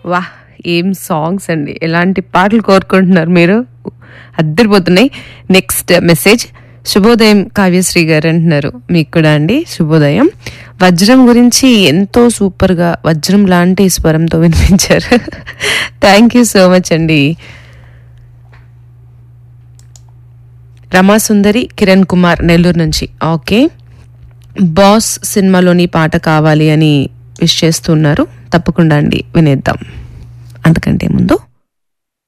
వాహ్ ఏం సాంగ్స్ అండి ఎలాంటి పాటలు కోరుకుంటున్నారు మీరు అద్దరిపోతున్నాయి నెక్స్ట్ మెసేజ్ శుభోదయం కావ్యశ్రీ గారు అంటున్నారు మీకు కూడా అండి శుభోదయం వజ్రం గురించి ఎంతో సూపర్గా వజ్రం లాంటి స్వరంతో వినిపించారు థ్యాంక్ యూ సో మచ్ అండి రమాసుందరి కిరణ్ కుమార్ నెల్లూరు నుంచి ఓకే బాస్ సినిమాలోని పాట కావాలి అని విష్ చేస్తున్నారు తప్పకుండా అండి వినేద్దాం అంతకంటే ముందు